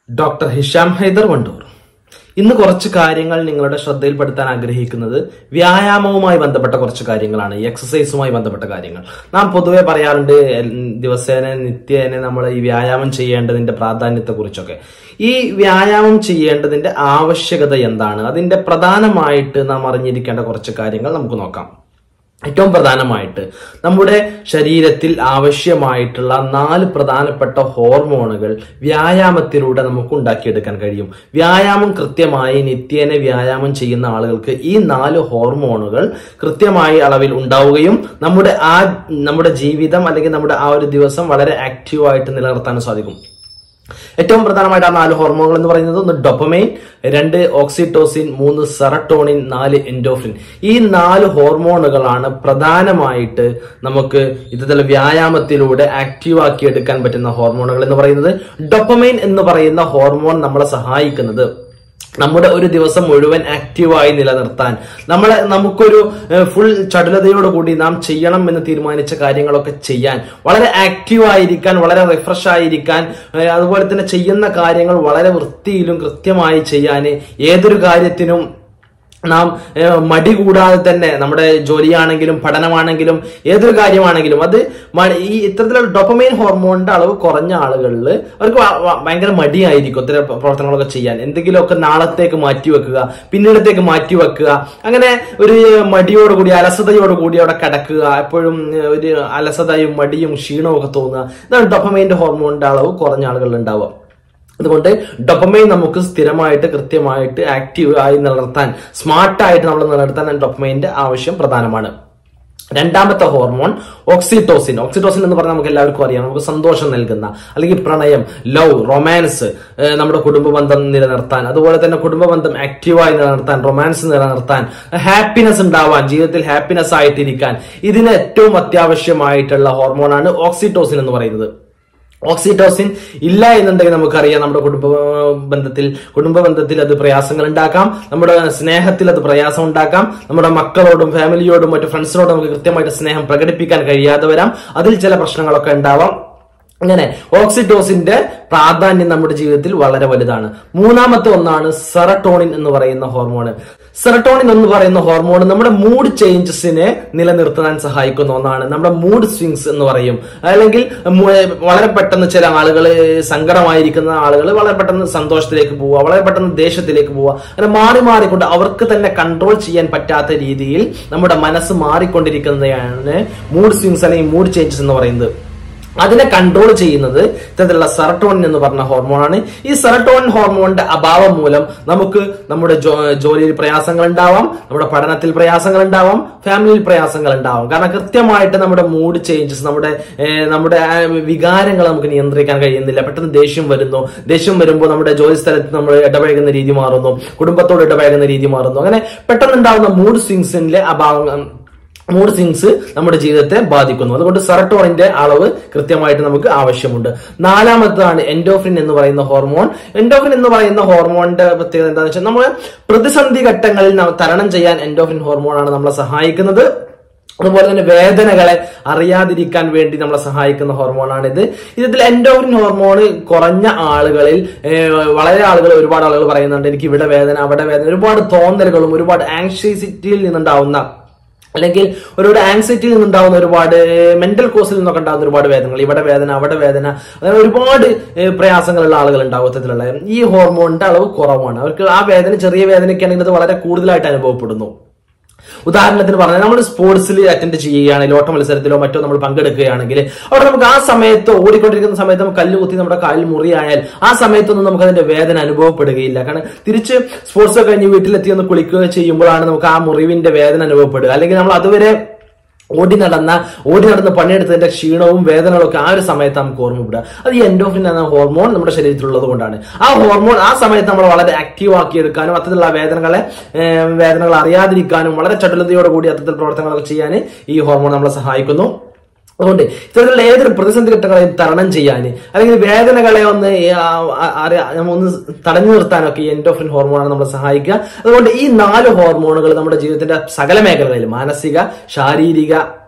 doctor Hisham Hyder Wandoor ഇന്ന് കുറച്ച് കാര്യങ്ങൾ നിങ്ങളുടെ ശ്രദ്ധയിൽപ്പെടുത്താൻ ആഗ്രഹിക്കുന്നത് വ്യായാമവുമായി ബന്ധപ്പെട്ട കുറച്ച് കാര്യങ്ങളാണ് എക്സസൈസുമായി ബന്ധപ്പെട്ട കാര്യങ്ങൾ നാം പൊതുവെ പറയാറുണ്ട് എൽ- ദിവസേന നിത്യേന നമ്മൾ ഈ വ്യായാമം ചെയ്യേണ്ടതിന്റെ പ്രാധാന്യത്തെ കുറിച്ചൊക്കെ ഈ വ്യായാമം ചെയ്യേണ്ടതിന്റെ ആവശ്യകത എന്താണ് അതിന്റെ പ്രധാനമായിട്ട് നാം അറിഞ്ഞിരിക്കേണ്ട കുറച്ച് കാര്യങ്ങൾ നമുക്ക് നോക്കാം ഏറ്റവും പ്രധാനമായിട്ട് നമ്മുടെ ശരീരത്തിൽ ആവശ്യമായിട്ടുള്ള നാല് പ്രധാനപ്പെട്ട ഹോർമോണുകൾ വ്യായാമത്തിലൂടെ നമുക്ക് ഉണ്ടാക്കിയെടുക്കാൻ കഴിയും വ്യായാമം കൃത്യമായി നിത്യേന വ്യായാമം ചെയ്യുന്ന ആളുകൾക്ക് ഈ നാല് ഹോർമോണുകൾ കൃത്യമായി അളവിൽ ഉണ്ടാവുകയും നമ്മുടെ ആ നമ്മുടെ ജീവിതം അല്ലെങ്കിൽ നമ്മുടെ ആ ഒരു ദിവസം വളരെ ആക്റ്റീവായിട്ട് നിലനിർത്താൻ സാധിക്കും ഏറ്റവും പ്രധാനമായിട്ട് ആ നാല് ഹോർമോണുകൾ എന്ന് പറയുന്നത് ഒന്ന് ഡൊപ്പമൈൻ രണ്ട് ഓക്സിറ്റോസിൻ മൂന്ന് സെറട്ടോണിൻ നാല് എൻഡോഫിൻ ഈ നാല് ഹോർമോണുകളാണ് പ്രധാനമായിട്ട് നമുക്ക് ഇത്തരത്തിലുള്ള വ്യായാമത്തിലൂടെ ആക്റ്റീവ് ആക്കി എടുക്കാൻ പറ്റുന്ന ഹോർമോണുകൾ എന്ന് പറയുന്നത് ഡൊപ്പമൈൻ എന്ന് പറയുന്ന ഹോർമോൺ നമ്മളെ സഹായിക്കുന്നത് നമ്മുടെ ഒരു ദിവസം മുഴുവൻ ആക്റ്റീവായി നിലനിർത്താൻ നമ്മളെ നമുക്കൊരു ഫുൾ ചടുലതയോട് കൂടി നാം ചെയ്യണം എന്ന് തീരുമാനിച്ച കാര്യങ്ങളൊക്കെ ചെയ്യാൻ വളരെ ആക്റ്റീവ് ആയിരിക്കാൻ വളരെ റിഫ്രഷ് ആയിരിക്കാൻ ഏഹ് അതുപോലെ തന്നെ ചെയ്യുന്ന കാര്യങ്ങൾ വളരെ വൃത്തിയിലും കൃത്യമായി ചെയ്യാൻ ഏതൊരു കാര്യത്തിനും നാം ഏഹ്, മടി കൂടാതെ തന്നെ നമ്മുടെ ജോലിയാണെങ്കിലും പഠനമാണെങ്കിലും ഏതൊരു കാര്യമാണെങ്കിലും അത് മ- ഈ ഇത്തരത്തിലുള്ള ഡൊപ്പമൈൻ ഹോർമോണിന്റെ അളവ് കുറഞ്ഞ ആളുകളിൽ അവർക്ക് വ- വ- ഭയങ്കര മടിയായിരിക്കും ഇത്തരം പ്രവർത്തനങ്ങളൊക്കെ ചെയ്യാൻ എന്തെങ്കിലുമൊക്കെ നാളത്തേക്ക് മാറ്റി വെക്കുക പിന്നീടത്തേക്ക് മാറ്റി വെക്കുക അങ്ങനെ ഒരു മടിയോട് കൂടി അലസതയോട് കൂടി അവിടെ കിടക്കുക എപ്പോഴും ഏഹ്, ഒരു അലസതയും മടിയും ക്ഷീണവും ഒക്കെ തോന്നുക ഇതാണ് ഡൊപ്പമൈന്റെ ഹോർമോണിന്റെ അളവ് കുറഞ്ഞ ആളുകളിൽ ഉണ്ടാവുക അതുകൊണ്ട് ഡൊപ്പമൈൻ നമുക്ക് സ്ഥിരമായിട്ട് കൃത്യമായിട്ട് ആക്റ്റീവ് ആയി നിലനിർത്താൻ സ്മാർട്ടായിട്ട് നമ്മൾ നിലനിർത്താൻ ഡൊപ്പമൈന്റെ ആവശ്യം പ്രധാനമാണ് രണ്ടാമത്തെ ഹോർമോൺ ഓക്സിറ്റോസിൻ ഓക്സിറ്റോസിൻ എന്ന് പറഞ്ഞാൽ നമുക്ക് എല്ലാവർക്കും അറിയാം നമുക്ക് സന്തോഷം നൽകുന്ന അല്ലെങ്കിൽ പ്രണയം ലവ് റൊമാൻസ് ഏഹ് നമ്മുടെ കുടുംബ ബന്ധം നിലനിർത്താൻ അതുപോലെ തന്നെ കുടുംബ ബന്ധം ആക്റ്റീവായി നിലനിർത്താൻ റൊമാൻസ് നിലനിർത്താൻ ഹാപ്പിനെസ് ഉണ്ടാവാൻ ജീവിതത്തിൽ ഹാപ്പിനെസ് ആയിട്ടിരിക്കാൻ ഇതിന് ഏറ്റവും അത്യാവശ്യമായിട്ടുള്ള ഹോർമോണാണ് ഓക്സിറ്റോസിൻ എന്ന് പറയുന്നത് ഓക്സിറ്റോസിൻ ഇല്ല എന്നുണ്ടെങ്കിൽ നമുക്കറിയാം നമ്മുടെ കുടുംബ ബന്ധത്തിൽ കുടുംബ ബന്ധത്തിൽ അത് പ്രയാസങ്ങൾ ഉണ്ടാക്കാം നമ്മുടെ സ്നേഹത്തിൽ അത് പ്രയാസം ഉണ്ടാക്കാം നമ്മുടെ മക്കളോടും ഫാമിലിയോടും മറ്റു ഫ്രണ്ട്സിനോടും നമുക്ക് കൃത്യമായിട്ട് സ്നേഹം പ്രകടിപ്പിക്കാൻ കഴിയാതെ വരാം അതിൽ ചില പ്രശ്നങ്ങളൊക്കെ ഉണ്ടാവാം അങ്ങനെ ഓക്സിറ്റോസിന്റെ പ്രാധാന്യം നമ്മുടെ ജീവിതത്തിൽ വളരെ വലുതാണ് മൂന്നാമത്തെ ഒന്നാണ് സെറട്ടോണിൻ എന്ന് പറയുന്ന ഹോർമോൺ സെറട്ടോണിൻ എന്ന് പറയുന്ന ഹോർമോൺ നമ്മുടെ മൂഡ് ചേഞ്ചസിനെ നിലനിർത്താൻ സഹായിക്കുന്ന ഒന്നാണ് നമ്മുടെ മൂഡ് സ്വിങ്സ് എന്ന് പറയും അല്ലെങ്കിൽ മു- വളരെ പെട്ടെന്ന് ചില ആളുകൾ സങ്കടമായിരിക്കുന്ന ആളുകൾ വളരെ പെട്ടെന്ന് സന്തോഷത്തിലേക്ക് പോവുക വളരെ പെട്ടെന്ന് ദേഷ്യത്തിലേക്ക് പോവുക അങ്ങനെ മാറി മാറിക്കൊണ്ട് അവർക്ക് തന്നെ കൺട്രോൾ ചെയ്യാൻ പറ്റാത്ത രീതിയിൽ നമ്മുടെ മനസ്സ് മാറിക്കൊണ്ടിരിക്കുന്നതാണ് മൂഡ് സ്വിങ്സ് അല്ലെങ്കിൽ മൂഡ് ചേഞ്ചസ് എന്ന് പറയുന്നത് അതിനെ കൺട്രോൾ ചെയ്യുന്നത് ഇത്തരത്തിലുള്ള സെറട്ടോണിൻ എന്ന് പറഞ്ഞ ഹോർമോണാണ് ഈ സെറട്ടോണിൻ ഹോർമോണിന്റെ അഭാവം മൂലം നമുക്ക് നമ്മുടെ ജോ- ജോലിയിൽ പ്രയാസങ്ങൾ ഉണ്ടാവാം നമ്മുടെ പഠനത്തിൽ പ്രയാസങ്ങൾ ഉണ്ടാവാം ഫാമിലിയിൽ പ്രയാസങ്ങൾ ഉണ്ടാവാം കാരണം കൃത്യമായിട്ട് നമ്മുടെ മൂഡ് ചേഞ്ചസ് നമ്മുടെ ഏഹ്, നമ്മുടെ ആ വികാരങ്ങൾ നമുക്ക് നിയന്ത്രിക്കാൻ കഴിയുന്നില്ല പെട്ടെന്ന് ദേഷ്യം വരുന്നു ദേഷ്യം വരുമ്പോൾ നമ്മുടെ ജോലി സ്ഥലത്ത് നമ്മൾ ഇടപഴകുന്ന രീതി മാറുന്നു കുടുംബത്തോട് ഇടപഴകുന്ന രീതി മാറുന്നു അങ്ങനെ പെട്ടെന്ന് ഉണ്ടാവുന്ന മൂഡ് സ്വിങ്സിന്റെ അഭാവം മൂഡ് സിങ്സ് നമ്മുടെ ജീവിതത്തെ ബാധിക്കുന്നു അതുകൊണ്ട് സെറട്ടോണിന്റെ അളവ് കൃത്യമായിട്ട് നമുക്ക് ആവശ്യമുണ്ട് നാലാമത്തതാണ് എൻഡോഫിൻ എന്ന് പറയുന്ന ഹോർമോൺ എൻഡോഫിൻ എന്ന് പറയുന്ന ഹോർമോണിന്റെ പ്രത്യേകത എന്താണെന്ന് വെച്ചാൽ നമ്മൾ പ്രതിസന്ധി ഘട്ടങ്ങളിൽ ന- തരണം ചെയ്യാൻ എൻഡോഫിൻ ഹോർമോണാണ് നമ്മളെ സഹായിക്കുന്നത് അതുപോലെ തന്നെ വേദനകളെ അറിയാതിരിക്കാൻ വേണ്ടി നമ്മളെ സഹായിക്കുന്ന ഹോർമോണാണിത് ഇതിൽ എൻഡോഫിൻ ഹോർമോൺ കുറഞ്ഞ ആളുകളിൽ ഏഹ്, വളരെ ആളുകൾ ഒരുപാട് ആളുകൾ പറയുന്നുണ്ട് എനിക്ക് ഇവിടെ വേദന അവിടെ വേദന ഒരുപാട് തോന്നലുകളും ഒരുപാട് ആങ്ഷൈസിറ്റിയിൽ നിന്നുണ്ടാവുന്ന അല്ലെങ്കിൽ ഒരുപാട് ആങ്സൈറ്റിയിൽ നിന്നുണ്ടാവുന്ന ഒരുപാട് മെന്റൽ കോസിൽ നിന്നൊക്കെ ഉണ്ടാകുന്ന ഒരുപാട് വേദനകൾ ഇവിടെ വേദന അവിടെ വേദന അങ്ങനെ ഒരുപാട് ഏഹ്, പ്രയാസങ്ങളുള്ള ആളുകൾ ഉണ്ടാവും ഇത്തരത്തിലുള്ള ഈ ഹോർമോണിന്റെ അളവ് കുറവാണ് അവർക്ക് ആ വേദന ചെറിയ വേദനയ്ക്കാണെങ്കിൽ അത് വളരെ കൂടുതലായിട്ട് അനുഭവപ്പെടുന്നു ഉദാഹരണത്തിന് പറഞ്ഞാൽ നമ്മൾ സ്പോർട്സിൽ അറ്റൻഡ് ചെയ്യുകയാണെങ്കിൽ ഓട്ട മത്സരത്തിലോ മറ്റോ നമ്മൾ പങ്കെടുക്കുകയാണെങ്കിൽ അവിടെ നമുക്ക് ആ സമയത്ത് ഓടിക്കൊണ്ടിരിക്കുന്ന സമയത്ത് നമുക്ക് കല്ല് കുത്തി നമ്മുടെ കാലിൽ മുറിയായാൽ ആ സമയത്തൊന്നും നമുക്ക് അതിന്റെ വേദന അനുഭവപ്പെടുകയില്ല കാരണം തിരിച്ച് സ്പോർട്സ് ഒക്കെ കഴിഞ്ഞ് വീട്ടിലെത്തി ഒന്ന് കുളിക്കുക ചെയ്യുമ്പോഴാണ് നമുക്ക് ആ മുറിവിന്റെ വേദന അനുഭവപ്പെടുക അല്ലെങ്കിൽ നമ്മൾ അതുവരെ ഓടി നടന്ന ഓടി നടന്ന് പണിയെടുത്തതിന്റെ ക്ഷീണവും വേദനകളും ഒക്കെ ആ ഒരു സമയത്ത് നമുക്ക് ഓർമ്മപ്പെടുക അത് ഈ എൻഡോഫിൻ എന്ന ഹോർമോൺ നമ്മുടെ ശരീരത്തിലുള്ളത് കൊണ്ടാണ് ആ ഹോർമോൺ ആ സമയത്ത് നമ്മൾ വളരെ ആക്റ്റീവ് ആക്കി എടുക്കാനും അത്തരത്തിലുള്ള വേദനകളെ ഏഹ്, വേദനകൾ അറിയാതിരിക്കാനും വളരെ ചടുലതയോട് കൂടി അത്തരത്തിൽ പ്രവർത്തനങ്ങളൊക്കെ ചെയ്യാൻ ഈ ഹോർമോൺ നമ്മളെ സഹായിക്കുന്നു അതുകൊണ്ട് ഇത്തരത്തിലുള്ള ഏതൊരു പ്രതിസന്ധി ഘട്ടങ്ങളെയും തരണം ചെയ്യാൻ അല്ലെങ്കിൽ വേദനകളെ ഒന്ന് ആ, ആ, അറിയാ- ഒന്ന് തടഞ്ഞു നിർത്താനൊക്കെ ഈ എൻഡോഫിൻ ഹോർമോണാണ് നമ്മളെ സഹായിക്കുക അതുകൊണ്ട് ഈ നാല് ഹോർമോണുകൾ നമ്മുടെ ജീവിതത്തിന്റെ സകല മേഖലകളിലും മാനസിക ശാരീരിക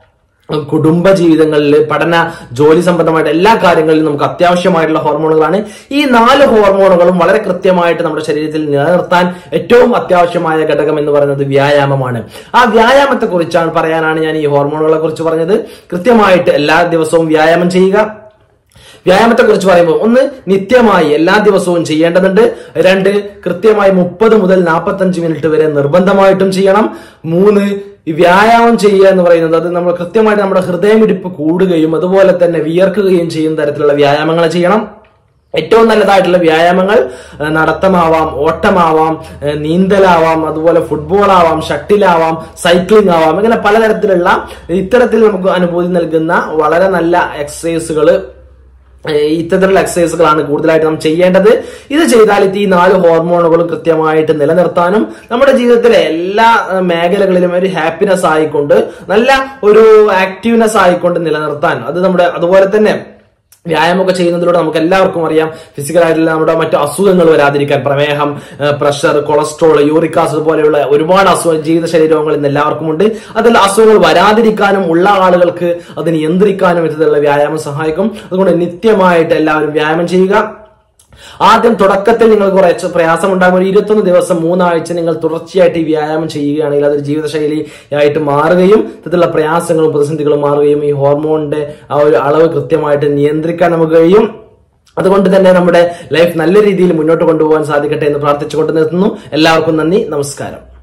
കുടുംബ ജീവിതങ്ങളിൽ പഠന ജോലി സംബന്ധമായിട്ട് എല്ലാ കാര്യങ്ങളിലും നമുക്ക് അത്യാവശ്യമായിട്ടുള്ള ഹോർമോണുകളാണ് ഈ നാല് ഹോർമോണുകളും വളരെ കൃത്യമായിട്ട് നമ്മുടെ ശരീരത്തിൽ നിലനിർത്താൻ ഏറ്റവും അത്യാവശ്യമായ ഘടകം എന്ന് പറയുന്നത് വ്യായാമമാണ് ആ വ്യായാമത്തെ കുറിച്ചാണ് പറയാനാണ് ഞാൻ ഈ ഹോർമോണുകളെ കുറിച്ച് പറഞ്ഞത് കൃത്യമായിട്ട് എല്ലാ ദിവസവും വ്യായാമം ചെയ്യുക വ്യായാമത്തെ കുറിച്ച് പറയുമ്പോൾ ഒന്ന് നിത്യമായി എല്ലാ ദിവസവും ചെയ്യേണ്ടതുണ്ട് രണ്ട് കൃത്യമായി മുപ്പത് മുതൽ നാൽപ്പത്തഞ്ച് മിനിറ്റ് വരെ നിർബന്ധമായിട്ടും ചെയ്യണം മൂന്ന് ഈ വ്യായാമം ചെയ്യുക എന്ന് പറയുന്നത് അത് നമ്മൾ കൃത്യമായിട്ട് നമ്മുടെ ഹൃദയമിടിപ്പ് കൂടുകയും അതുപോലെ തന്നെ വിയർക്കുകയും ചെയ്യുന്ന തരത്തിലുള്ള വ്യായാമങ്ങൾ ചെയ്യണം ഏറ്റവും നല്ലതായിട്ടുള്ള വ്യായാമങ്ങൾ ഏഹ് നടത്തമാവാം ഓട്ടമാവാം ഏഹ് നീന്തലാവാം അതുപോലെ ഫുട്ബോൾ ആവാം ഷട്ടിലാവാം സൈക്ലിംഗ് ആവാം ഇങ്ങനെ പലതരത്തിലുള്ള ഇത്തരത്തിൽ നമുക്ക് അനുഭൂതി നൽകുന്ന വളരെ നല്ല എക്സസൈസുകൾ ഏഹ് ഇത്തരത്തിലുള്ള എക്സസൈസുകളാണ് കൂടുതലായിട്ട് നാം ചെയ്യേണ്ടത് ഇത് ചെയ്താൽ ഇത് ഈ നാല് ഹോർമോണുകളും കൃത്യമായിട്ട് നിലനിർത്താനും നമ്മുടെ ജീവിതത്തിലെ എല്ലാ ഏഹ് മേഖലകളിലും ഒരു ഹാപ്പിനെസ് ആയിക്കൊണ്ട് നല്ല ഒരു ആക്റ്റീവ്നെസ് ആയിക്കൊണ്ട് നിലനിർത്താൻ അത് നമ്മുടെ അതുപോലെ തന്നെ വ്യായാമമൊക്കെ ചെയ്യുന്നതിലൂടെ നമുക്ക് എല്ലാവർക്കും അറിയാം ഫിസിക്കലായിട്ടുള്ള നമ്മുടെ മറ്റു അസുഖങ്ങൾ വരാതിരിക്കാൻ പ്രമേഹം പ്രഷർ കൊളസ്ട്രോൾ യൂറിക് ആസിഡ് പോലെയുള്ള ഒരുപാട് അസുഖ ജീവിതശൈലി രോഗങ്ങൾ ഇന്ന് എല്ലാവർക്കും ഉണ്ട് അതിൽ അസുഖങ്ങൾ വരാതിരിക്കാനും ഉള്ള ആളുകൾക്ക് അത് നിയന്ത്രിക്കാനും ഇത്തരത്തിലുള്ള വ്യായാമം സഹായിക്കും അതുകൊണ്ട് നിത്യമായിട്ട് എല്ലാവരും വ്യായാമം ചെയ്യുക ആദ്യം തുടക്കത്തിൽ നിങ്ങൾ കുറച്ച് പ്രയാസം ഉണ്ടാകും ഒരു ഇരുപത്തൊന്ന് ദിവസം മൂന്നാഴ്ച നിങ്ങൾ തുടർച്ചയായിട്ട് ഈ വ്യായാമം ചെയ്യുകയാണെങ്കിൽ അതൊരു ജീവിതശൈലി ആയിട്ട് മാറുകയും ഇത്തരത്തിലുള്ള പ്രയാസങ്ങളും പ്രതിസന്ധികളും മാറുകയും ഈ ഹോർമോണിന്റെ ആ ഒരു അളവ് കൃത്യമായിട്ട് നിയന്ത്രിക്കാൻ നമുക്ക് കഴിയും അതുകൊണ്ട് തന്നെ നമ്മുടെ ലൈഫ് നല്ല രീതിയിൽ മുന്നോട്ട് കൊണ്ടുപോകാൻ സാധിക്കട്ടെ എന്ന് പ്രാർത്ഥിച്ചുകൊണ്ട് നിർത്തുന്നു എല്ലാവർക്കും നന്ദി നമസ്കാരം